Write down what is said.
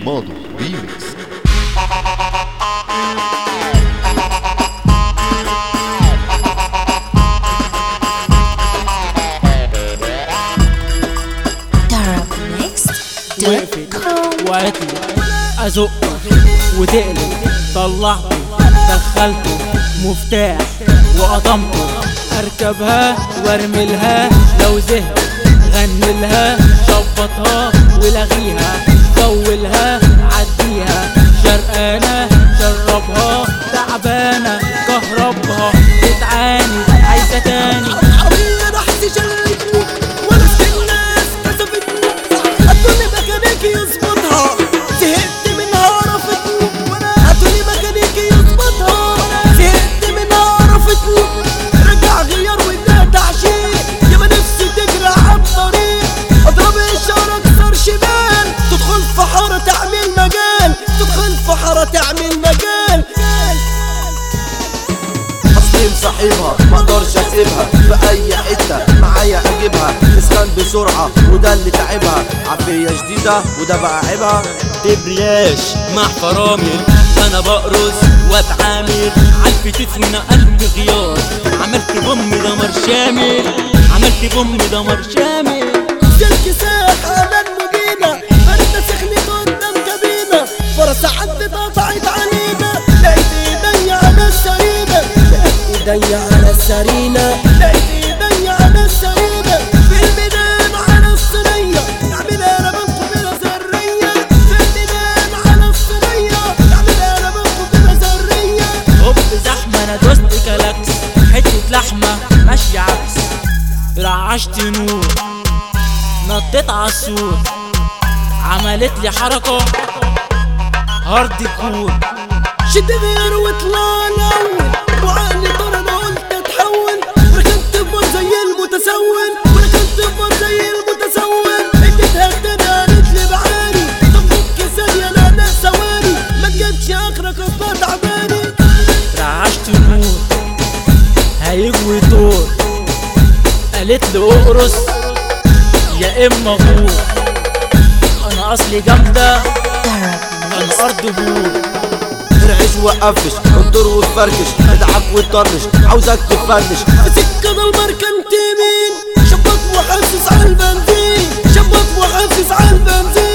ماضو ريميكس وقفت وعطلي ازقه وتقلب طلعته دخلته مفتاح وقطمته اركبها وارملها لو زهق غنلها شبطها ولغيها طولها عديها شرقانة شربها تعبانة كهربها بتعاني عايزة تاني عربية نحس شلتني وانا في الناس كسفتني ادوني ميكانيكي يظبطها زهقت منها عرفتني ادوني ميكانيكي يظبطها زهقت منها عرفتني رجع غير وده تعشيق يا ما نفسي تجري عالطريق اضرب اشارة اكسر شمال تدخل في حارة تعمل مجال تدخل في حارة تعمل مجال اصلي مصاحبها ما اقدرش اسيبها في اي حته معايا اجيبها تسخن بسرعه وده اللي تعبها عافيه شديده وده بقى عيبها دبرياش مع فرامل انا بقرص واتعامل عالفتيت وانا قلبي غيار عملت بوم دمر شامل عملت بوم دمر شامل سلك ساح على المدينة فرد سخنت قدام كابينة فرصة عدت قطعت علينا لقيت ايدي على السرينة لقيت ايدي على السرينة لقيت ايدي على السرينة في الميدان على الصينية تعمل انا بنقبلة ذرية في الميدان على الصينية تعمل انا بنقبلة ذرية هوب زحمة انا دوست كلاكس حتة لحمة ماشية عكس رعشت نور نطيت عالسور عملت لي حركة هارد كور شد غير واطلع الاول وعقلي طار انا قلت اتحول ركنت بمر زي المتسول وركنت بمر زي المتسول اديتها الدنيا قالت لي بعاني طب فك ثانية انا انا ثواني ما تجيبش اخرك اصلا تعباني رعشت نور هيجوي دور قالت لي اقرص يا اما غور انا اصلي جامدة انا ارض بور ترعش وقفش انطر وتفركش ادعك وتطرش عاوزك تفنش سكة ضلمر كان تيمين شبط وحسس على البنزين شبط وحسس على البنزين